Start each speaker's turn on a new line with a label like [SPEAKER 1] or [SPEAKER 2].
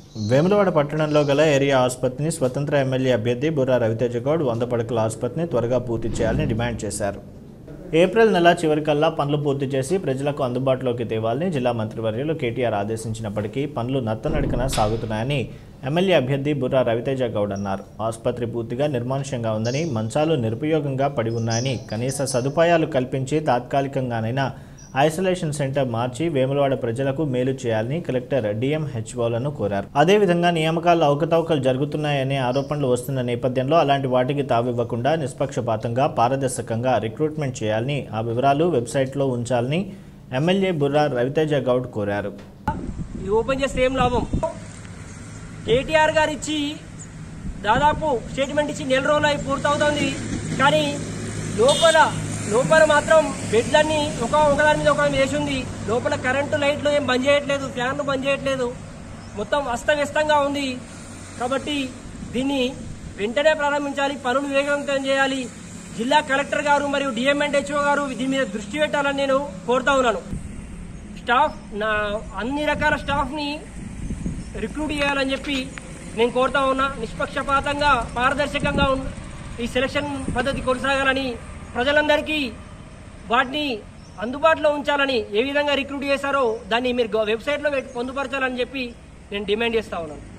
[SPEAKER 1] వేములవాడ పట్టణంలో గల ఏరియా ఆసుపత్రిని స్వతంత్ర ఎమ్మెల్యే అభ్యర్థి బుర్రా రవితేజ గౌడ్ వంద పడకల ఆసుపత్రిని త్వరగా పూర్తి చేయాలని డిమాండ్ చేశారు ఏప్రిల్ నెల చివరికల్లా పనులు పూర్తి చేసి ప్రజలకు అందుబాటులోకి తేవాలని జిల్లా మంత్రివర్యులు కేటీఆర్ ఆదేశించినప్పటికీ పనులు నత్తనడకన సాగుతున్నాయని ఎమ్మెల్యే అభ్యర్థి బుర్రా రవితేజ గౌడ్ అన్నారు ఆసుపత్రి పూర్తిగా నిర్మానుష్యంగా ఉందని మంచాలు నిరుపయోగంగా పడి ఉన్నాయని కనీస సదుపాయాలు కల్పించి తాత్కాలికంగానైనా ఐసోలేషన్ సెంటర్ మార్చి వేములవాడ ప్రజలకు మేలు చేయాలని కలెక్టర్ డిఎంహెచ్ఓలను కోరారు అదేవిధంగా నియామకాల్లో అవకతవకలు జరుగుతున్నాయనే ఆరోపణలు వస్తున్న నేపథ్యంలో అలాంటి వాటికి తావివ్వకుండా నిష్పక్షపాతంగా పారదర్శకంగా రిక్రూట్మెంట్ చేయాలని ఆ వివరాలు వెబ్సైట్లో ఉంచాలని ఎమ్మెల్యే బుర్రా రవితేజ గౌడ్ కోరారు
[SPEAKER 2] ఇది ఓపెన్ చేస్తే ఏం లాభం కేటీఆర్ గారు ఇచ్చి దాదాపు స్టేట్మెంట్ ఇచ్చి నెల రోజులు అయి పూర్తవుతుంది కానీ లోపల లోపల మాత్రం బెడ్లన్నీ ఒక ఒకదాని మీద ఒక వేసి ఉంది లోపల కరెంటు లైట్లు ఏం బంద్ చేయట్లేదు ఫ్యాన్లు బంద్ చేయట్లేదు మొత్తం అస్తవ్యస్తంగా ఉంది కాబట్టి దీన్ని వెంటనే ప్రారంభించాలి పనులు వేగవంతం చేయాలి జిల్లా కలెక్టర్ గారు మరియు డిఎంఎండ్హెచ్ఓ గారు దీని మీద దృష్టి పెట్టాలని నేను కోరుతా ఉన్నాను స్టాఫ్ నా అన్ని రకాల స్టాఫ్ని రిక్రూట్ చేయాలని చెప్పి నేను కోరుతా ఉన్నా నిష్పక్షపాతంగా పారదర్శకంగా ఉన్న ఈ సెలక్షన్ పద్ధతి కొనసాగాలని ప్రజలందరికీ వాటిని అందుబాటులో ఉంచాలని ఏ విధంగా రిక్రూట్ చేశారో దాన్ని మీరు వెబ్సైట్లో పెట్టి పొందుపరచాలని చెప్పి నేను డిమాండ్ చేస్తా ఉన్నాను